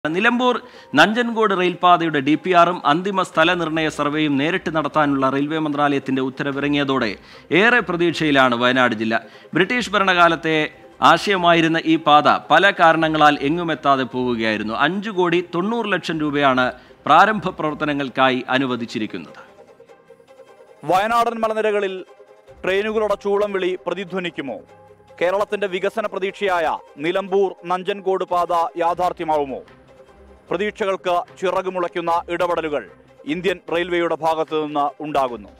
നിലമ്പൂർ നഞ്ചൻകോട് റെയിൽപാതയുടെ D P ആറും അന്തിമ സ്ഥലനിർണയ സർവേയും നേരിട്ട് നടത്താനുള്ള റെയിൽവേ മന്ത്രാലയത്തിന്റെ ഉത്തരവിറങ്ങിയതോടെ ഏറെ പ്രതീക്ഷയിലാണ് വയനാട് ജില്ല ബ്രിട്ടീഷ് ഭരണകാലത്തെ ആശയമായിരുന്ന ഈ പാത പല കാരണങ്ങളാൽ എങ്ങുമെത്താതെ പോവുകയായിരുന്നു അഞ്ചു കോടി തൊണ്ണൂറ് ലക്ഷം രൂപയാണ് പ്രാരംഭ പ്രവർത്തനങ്ങൾക്കായി അനുവദിച്ചിരിക്കുന്നത് വയനാടൻ മലനിരകളിൽ ട്രെയിനുകളുടെ ചൂളം വിളി പ്രതിധ്വനിക്കുമോ കേരളത്തിന്റെ വികസന പ്രതീക്ഷയായ നിലമ്പൂർ നഞ്ചൻകോട് പാത യാഥാർത്ഥ്യമാവുമോ പ്രതീക്ഷകൾക്ക് ചിറകുമുളയ്ക്കുന്ന ഇടപെടലുകൾ ഇന്ത്യൻ റെയിൽവേയുടെ ഭാഗത്തു നിന്ന് ഉണ്ടാകുന്നു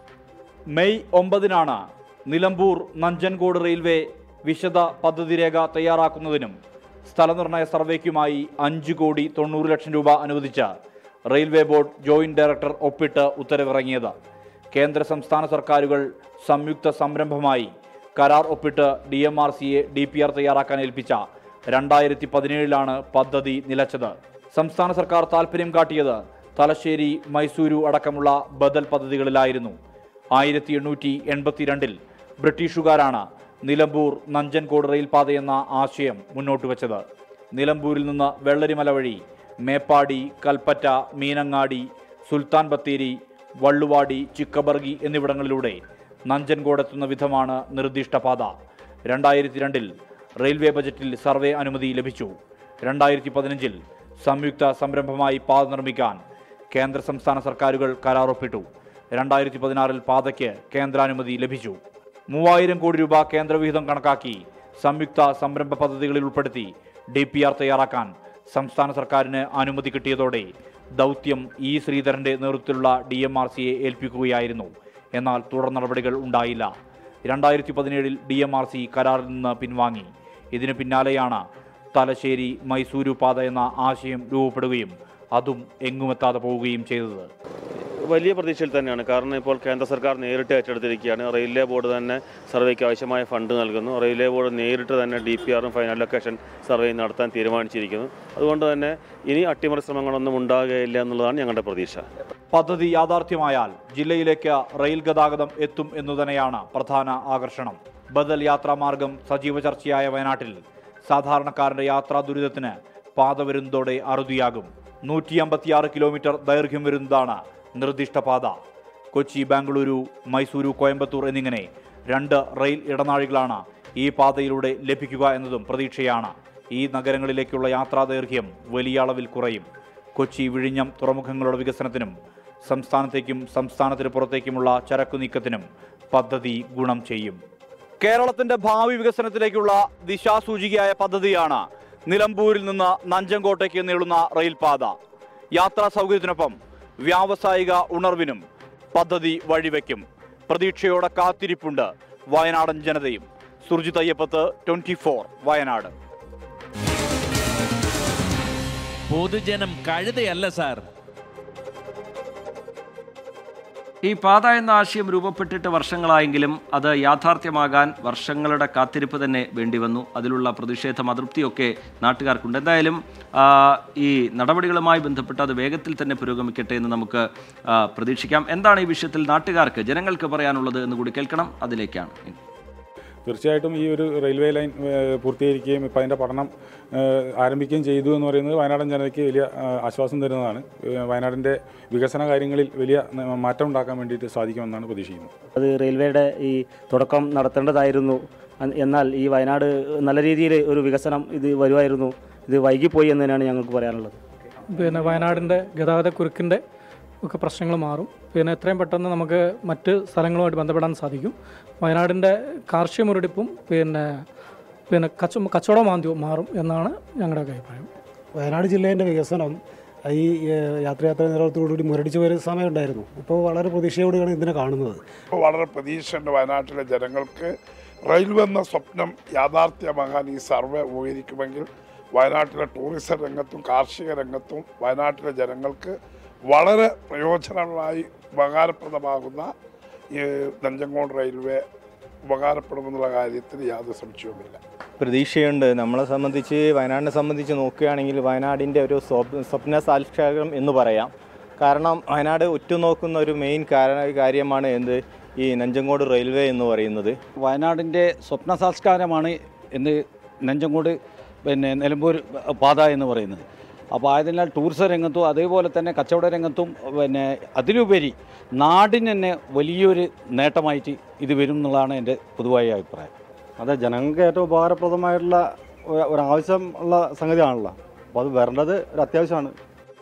മെയ് ഒമ്പതിനാണ് നിലമ്പൂർ നഞ്ചൻകോട് റെയിൽവേ വിശദ പദ്ധതി രേഖ തയ്യാറാക്കുന്നതിനും സ്ഥലനിർണയ സർവേക്കുമായി അഞ്ച് കോടി തൊണ്ണൂറ് ലക്ഷം രൂപ അനുവദിച്ച റെയിൽവേ ബോർഡ് ജോയിന്റ് ഡയറക്ടർ ഒപ്പിട്ട് ഉത്തരവിറങ്ങിയത് കേന്ദ്ര സംസ്ഥാന സർക്കാരുകൾ സംയുക്ത സംരംഭമായി കരാർ ഒപ്പിട്ട് ഡി എം ആർ സിയെ ഡി പി ആർ തയ്യാറാക്കാൻ ഏൽപ്പിച്ച രണ്ടായിരത്തി പതിനേഴിലാണ് പദ്ധതി നിലച്ചത് സംസ്ഥാന സർക്കാർ താൽപ്പര്യം കാട്ടിയത് തലശ്ശേരി മൈസൂരു അടക്കമുള്ള ബദൽ പദ്ധതികളിലായിരുന്നു ആയിരത്തി എണ്ണൂറ്റി എൺപത്തിരണ്ടിൽ ബ്രിട്ടീഷുകാരാണ് നിലമ്പൂർ നഞ്ചൻകോട് റെയിൽപാത എന്ന ആശയം മുന്നോട്ട് വച്ചത് നിലമ്പൂരിൽ നിന്ന് വെള്ളരിമല വഴി മേപ്പാടി കൽപ്പറ്റ മീനങ്ങാടി സുൽത്താൻ ബത്തേരി വള്ളുവാടി ചിക്കബർഗി എന്നിവിടങ്ങളിലൂടെ നഞ്ചൻകോടെത്തുന്ന വിധമാണ് നിർദ്ദിഷ്ട പാത രണ്ടായിരത്തി രണ്ടിൽ റെയിൽവേ ബജറ്റിൽ സർവേ അനുമതി ലഭിച്ചു രണ്ടായിരത്തി പതിനഞ്ചിൽ സംയുക്ത സംരംഭമായി പാത നിർമ്മിക്കാൻ കേന്ദ്ര സംസ്ഥാന സർക്കാരുകൾ കരാർ ഒപ്പിട്ടു രണ്ടായിരത്തി പതിനാറിൽ പാതയ്ക്ക് കേന്ദ്രാനുമതി ലഭിച്ചു മൂവായിരം കോടി രൂപ കേന്ദ്രവിഹിതം കണക്കാക്കി സംയുക്ത സംരംഭ പദ്ധതികളിൽ ഉൾപ്പെടുത്തി ഡി പി ആർ തയ്യാറാക്കാൻ സംസ്ഥാന സർക്കാരിന് അനുമതി കിട്ടിയതോടെ ദൗത്യം ഇ ശ്രീധരന്റെ നേതൃത്വത്തിലുള്ള ഡി എം ആർ സിയെ ഏൽപ്പിക്കുകയായിരുന്നു എന്നാൽ തുടർ നടപടികൾ ഉണ്ടായില്ല രണ്ടായിരത്തി പതിനേഴിൽ ഡി എം ആർ സി കരാറിൽ നിന്ന് പിൻവാങ്ങി ഇതിനു പിന്നാലെയാണ് തലശ്ശേരി മൈസൂരു പാത എന്ന ആശയം രൂപപ്പെടുകയും അതും എങ്ങുമെത്താതെ പോവുകയും ചെയ്തത് വലിയ പ്രതീക്ഷയിൽ തന്നെയാണ് കാരണം ഇപ്പോൾ കേന്ദ്ര സർക്കാർ നേരിട്ട് ഏറ്റെടുത്തിരിക്കുകയാണ് റെയിൽവേ ബോർഡ് തന്നെ സർവേക്ക് ആവശ്യമായ ഫണ്ട് നൽകുന്നു റെയിൽവേ ബോർഡ് നേരിട്ട് തന്നെ ഡി പി ആറും ഫൈനൽ ലൊക്കേഷൻ സർവേയും നടത്താൻ തീരുമാനിച്ചിരിക്കുന്നു അതുകൊണ്ട് തന്നെ ഇനി അട്ടിമറി ശ്രമങ്ങളൊന്നും ഉണ്ടാകുകയില്ല എന്നുള്ളതാണ് ഞങ്ങളുടെ പ്രതീക്ഷ പദ്ധതി യാഥാർത്ഥ്യമായാൽ ജില്ലയിലേക്ക് റെയിൽ ഗതാഗതം എത്തും എന്നു തന്നെയാണ് പ്രധാന ആകർഷണം ബദൽ യാത്രാമാർഗം സജീവ ചർച്ചയായ വയനാട്ടിൽ സാധാരണക്കാരന്റെ യാത്രാ ദുരിതത്തിന് പാത വരുന്നതോടെ അറുതിയാകും നൂറ്റി അമ്പത്തിയാറ് കിലോമീറ്റർ ദൈർഘ്യം വരുന്നതാണ് നിർദ്ദിഷ്ട പാത കൊച്ചി ബാംഗ്ലൂരു മൈസൂരു കോയമ്പത്തൂർ എന്നിങ്ങനെ രണ്ട് റെയിൽ ഇടനാഴികളാണ് ഈ പാതയിലൂടെ ലഭിക്കുക എന്നതും പ്രതീക്ഷയാണ് ഈ നഗരങ്ങളിലേക്കുള്ള യാത്രാ ദൈർഘ്യം വലിയ അളവിൽ കുറയും കൊച്ചി വിഴിഞ്ഞം തുറമുഖങ്ങളുടെ വികസനത്തിനും സംസ്ഥാനത്തേക്കും സംസ്ഥാനത്തിന് പുറത്തേക്കുമുള്ള ചരക്കു നീക്കത്തിനും പദ്ധതി ഗുണം ചെയ്യും കേരളത്തിന്റെ ഭാവി വികസനത്തിലേക്കുള്ള ദിശാസൂചികയായ പദ്ധതിയാണ് നിലമ്പൂരിൽ നിന്ന് നഞ്ചങ്കോട്ടേക്ക് നീളുന്ന റെയിൽപാത യാത്രാ സൗകര്യത്തിനൊപ്പം വ്യാവസായിക ഉണർവിനും പദ്ധതി വഴിവെക്കും പ്രതീക്ഷയോടെ കാത്തിരിപ്പുണ്ട് വയനാടൻ ജനതയും സുർജിത് അയ്യപ്പത്ത് ട്വന്റി വയനാട് പൊതുജനം കഴുതയല്ല സാർ ഈ പാത എന്ന ആശയം രൂപപ്പെട്ടിട്ട് വർഷങ്ങളായെങ്കിലും അത് യാഥാർത്ഥ്യമാകാൻ വർഷങ്ങളുടെ കാത്തിരിപ്പ് തന്നെ വേണ്ടിവന്നു അതിലുള്ള പ്രതിഷേധം അതൃപ്തിയൊക്കെ നാട്ടുകാർക്കുണ്ട് എന്തായാലും ആ, ഈ നടപടികളുമായി ബന്ധപ്പെട്ട് അത് വേഗത്തിൽ തന്നെ പുരോഗമിക്കട്ടെ എന്ന് നമുക്ക് ആ, പ്രതീക്ഷിക്കാം എന്താണ് ഈ വിഷയത്തിൽ നാട്ടുകാർക്ക് ജനങ്ങൾക്ക് പറയാനുള്ളത് എന്ന് കൂടി കേൾക്കണം അതിലേക്കാണ് ഇനി. തീർച്ചയായിട്ടും ഈ ഒരു റെയിൽവേ ലൈൻ ഏഹ്, പൂർത്തീകരിക്കുകയും ഇപ്പം അതിൻ്റെ പഠനം ഏഹ്, ആരംഭിക്കുകയും ചെയ്തു എന്ന് പറയുന്നത് വയനാടൻ ജനതയ്ക്ക് വലിയ ഏഹ്, ആശ്വാസം തരുന്നതാണ് ഏഹ്, വയനാടിൻ്റെ വികസന കാര്യങ്ങളിൽ വലിയ ന- മാറ്റം ഉണ്ടാക്കാൻ വേണ്ടിയിട്ട് സാധിക്കുമെന്നാണ് പ്രതീക്ഷിക്കുന്നത് അത് റെയിൽവേയുടെ ഈ തുടക്കം നടത്തേണ്ടതായിരുന്നു അൻ- എന്നാൽ ഈ വയനാട് നല്ല രീതിയിൽ ഒരു വികസനം ഇത് വരുമായിരുന്നു ഇത് വൈകിപ്പോയി എന്ന് തന്നെയാണ് ഞങ്ങൾക്ക് പറയാനുള്ളത് പിന്നെ വയനാടിൻ്റെ ഗതാഗതക്കുരുക്കിൻ്റെ ഒക്കെ പ്രശ്നങ്ങൾ മാറും പിന്നെ എത്രയും പെട്ടെന്ന് നമുക്ക് മറ്റ് സ്ഥലങ്ങളുമായിട്ട് ബന്ധപ്പെടാൻ സാധിക്കും വയനാടിൻ്റെ കാർഷിക മുരടിപ്പും പിന്നെ പിന്നെ കച്ച കച്ചവട മാന്ദ്യവും മാറും എന്നാണ് ഞങ്ങളുടെയൊക്കെ അഭിപ്രായം വയനാട് ജില്ലേൻ്റെ വികസനം ഈ ഏഹ്, യാത്രയാത്ര നിലനിർത്തോടുകൂടി മുരടിച്ചു വരുന്ന സമയമുണ്ടായിരുന്നു ഇപ്പോൾ വളരെ പ്രതീക്ഷയോടെയാണ് ഇതിനെ കാണുന്നത് വളരെ പ്രതീക്ഷയുണ്ട് വയനാട്ടിലെ ജനങ്ങൾക്ക് റെയിൽവേ എന്ന സ്വപ്നം യാഥാർത്ഥ്യമാകാൻ ഈ സർവേ ഉപകരിക്കുമെങ്കിൽ വയനാട്ടിലെ ടൂറിസം രംഗത്തും കാർഷിക രംഗത്തും വയനാട്ടിലെ ജനങ്ങൾക്ക് വളരെ പ്രയോജനമായി ഉപകാരപ്രദമാകുന്ന ഈ നഞ്ചങ്കോട് റെയിൽവേ ഉപകാരപ്പെടുമെന്നുള്ള കാര്യത്തിൽ യാതൊരു സംശയവുമില്ല പ്രതീക്ഷയുണ്ട് നമ്മളെ സംബന്ധിച്ച് വയനാടിനെ സംബന്ധിച്ച് നോക്കുകയാണെങ്കിൽ വയനാടിൻ്റെ ഒരു സ്വപ്- സ്വപ്ന സാക്ഷാത്കാരം എന്ന് പറയാം കാരണം വയനാട് ഉറ്റുനോക്കുന്ന ഒരു മെയിൻ കാരണ കാര്യമാണ് എന്ത് ഈ നഞ്ചങ്കോട് റെയിൽവേ എന്ന് പറയുന്നത് വയനാടിൻ്റെ സ്വപ്ന സംസ്കാരമാണ് എന്ന് നെഞ്ചങ്കോട് പിന്നെ നിലമ്പൂർ പാത എന്ന് പറയുന്നത് അപ്പോൾ ആയതിനാൽ ടൂറിസം രംഗത്തും അതേപോലെ തന്നെ കച്ചവട രംഗത്തും പിന്നെ അതിലുപരി നാടിന് തന്നെ വലിയൊരു നേട്ടമായിട്ട് ഇത് വരും എന്നുള്ളതാണ് എൻ്റെ പൊതുവായ അഭിപ്രായം അതെ ജനങ്ങൾക്ക് ഏറ്റവും ഉപകാരപ്രദമായിട്ടുള്ള ഒരു- ഒരാവശ്യം ഉള്ള സംഗതിയാണല്ലോ അപ്പോൾ അത് വരേണ്ടത് ഒരു അത്യാവശ്യമാണ്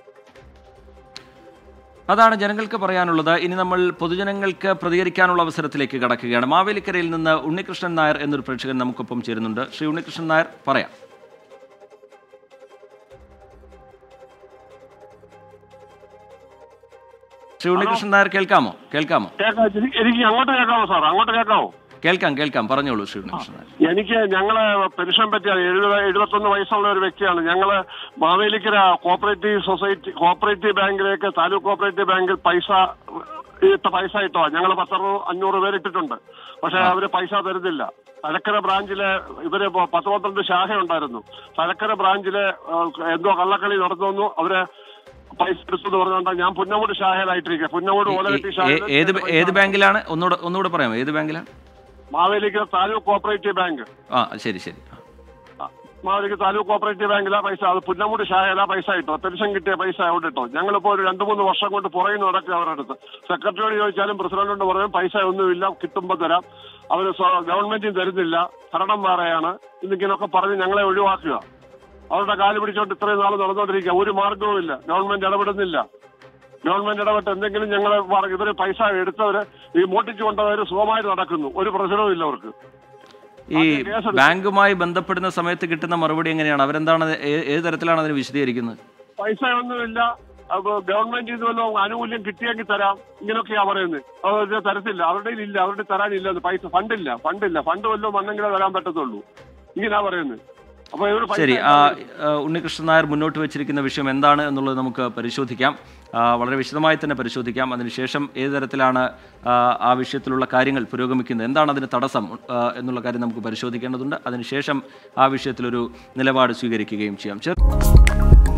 അതാണ് ജനങ്ങൾക്ക് പറയാനുള്ളത് ഇനി നമ്മൾ പൊതുജനങ്ങൾക്ക് പ്രതികരിക്കാനുള്ള അവസരത്തിലേക്ക് കടക്കുകയാണ് മാവേലിക്കരയിൽ നിന്ന് ഉണ്ണികൃഷ്ണൻ നായർ എന്നൊരു പ്രേക്ഷകൻ നമുക്കൊപ്പം ചേരുന്നുണ്ട് ശ്രീ ഉണ്ണികൃഷ്ണൻ നായർ പറയാം ശ്രീ ഉണ്ണികൃഷ്ണൻ നായർ കേൾക്കാമോ കേൾക്കാമോ കേൾക്കാം എനിക്ക് എനിക്ക് അങ്ങോട്ട് കേൾക്കാമോ സാർ അങ്ങോട്ട് കേൾക്കാമോ കേൾക്കാം കേൾക്കാം പറഞ്ഞോളൂ ശ്രീ ഉണ്ണികൃഷ്ണൻ നായർ എനിക്ക് ഞങ്ങള് പെൻഷൻ പറ്റിയാണ് എഴുപത് എഴുപത്തൊന്ന് വയസ്സുള്ള ഒരു വ്യക്തിയാണ് ഞങ്ങള് മാവേലിക്കര കോപ്പറേറ്റീവ് സൊസൈറ്റി കോപ്പറേറ്റീവ് ബാങ്കിലേക്ക് താലൂക്ക് കോപ്പറേറ്റീവ് ബാങ്കിൽ പൈസ ഇട്ട പൈസ ഇട്ടോ ഞങ്ങൾ പത്തറുപത് അഞ്ഞൂറ് പേര് ഇട്ടിട്ടുണ്ട് പക്ഷെ അവര് പൈസ തരുന്നില്ല തലക്കര ബ്രാഞ്ചിലെ ഇവര് ഇപ്പൊ പത്ത് പന്ത്രണ്ട് ശാഖ ഉണ്ടായിരുന്നു തലക്കര ബ്രാഞ്ചിലെ ഏഹ്, എന്തോ കള്ളക്കളി നടന്നു അവര് പൈസ എടുത്തു പറഞ്ഞുകൊണ്ട് ഞാൻ പുന്നമൂട് ശാഖയിലായിട്ടിരിക്കുക പുന്നമൂട് ഓലകെട്ടി ഏ- ശാഖയിൽ ഏത് ഏത് ബാങ്കിലാണ് ഒന്നുകൂടെ ഒന്നുകൂടെ പറയാമോ ഏത് ബാങ്കിലാണ് മാവേലിക്കര താലൂക്ക് കോപ്പറേറ്റീവ് ബാങ്ക് ആ ശരി ശരി മാവേലിക്ക് താലൂക്ക് കോപ്പറേറ്റീവ് ബാങ്കിലാ പൈസ അത് പുന്നമുടി ശാഖയിലാ പൈസ ഇട്ടോ പെൻഷൻ കിട്ടിയ പൈസ അവിടെ ഇട്ടോ ഞങ്ങളിപ്പോ ഒരു രണ്ട് മൂന്ന് വർഷം കൊണ്ട് പുറകെ നടക്കുക അവരുടെ അടുത്ത് സെക്രട്ടറിയോട് ചോദിച്ചാലും പ്രസിഡന്റിനോട് പറയും പൈസ ഒന്നുമില്ല കിട്ടുമ്പോൾ തരാം അവര് സ്വ- ഗവൺമെന്റിന് തരുന്നില്ല ഭരണം വേറെയാണ് ഇന്നിങ്ങനൊക്കെ പറഞ്ഞ് ഞങ്ങളെ ഒഴിവാക്കുക അവരുടെ കാല് പിടിച്ചോണ്ട് ഇത്രയും നാൾ നടന്നുകൊണ്ടിരിക്കുക ഒരു മാർഗവും ഇല്ല ഗവൺമെന്റ് ഇടപെടുന്നില്ല ഗവൺമെന്റ് ഇടപെട്ട് എന്തെങ്കിലും ഞങ്ങളെ പറ- ഇവര് പൈസ എടുത്തവര് ഈ മോട്ടിച്ചു കൊണ്ടവര് സുഖമായിട്ട് നടക്കുന്നു ഒരു പ്രശ്നവും ഇല്ല അവർക്ക് ഈ ബാങ്കുമായി ബന്ധപ്പെടുന്ന സമയത്ത് കിട്ടുന്ന മറുപടി എങ്ങനെയാണ് അവരെന്താണ് അത് ഏ- ഏത് തരത്തിലാണ് അതിന് വിശദീകരിക്കുന്നത് പൈസ ഒന്നുമില്ല അപ്പൊ ഗവൺമെന്റ് ഇത് വല്ല ആനുകൂല്യം കിട്ടിയെങ്കിൽ തരാം ഇങ്ങനെയൊക്കെയാ പറയുന്നത് അത് തരത്തില്ല അവരുടെ ഇല്ല അവരുടെ തരാനില്ല അത് പൈസ ഫണ്ടില്ല ഫണ്ടില്ല ഫണ്ട് വല്ലതും വന്നെങ്കിലേ തരാൻ പറ്റത്തുള്ളൂ ഇങ്ങനെയാ പറയുന്നത് അപ്പൊ ഇവര് പൈസ ശരി ആ ആ, ഉണ്ണികൃഷ്ണൻ നായർ മുന്നോട്ട് വെച്ചിരിക്കുന്ന വിഷയം എന്താണ് എന്നുള്ളത് നമുക്ക് പരിശോധിക്കാം ആ, വളരെ വിശദമായി തന്നെ പരിശോധിക്കാം അതിനുശേഷം ഏത് തരത്തിലാണ് ആ, ആ വിഷയത്തിലുള്ള കാര്യങ്ങൾ പുരോഗമിക്കുന്നത് എന്താണ് അതിന് തടസ്സം ആ, എന്നുള്ള കാര്യം നമുക്ക് പരിശോധിക്കേണ്ടതുണ്ട് അതിനുശേഷം ആ വിഷയത്തിലൊരു നിലപാട് സ്വീകരിക്കുകയും ചെയ്യാം ചെറു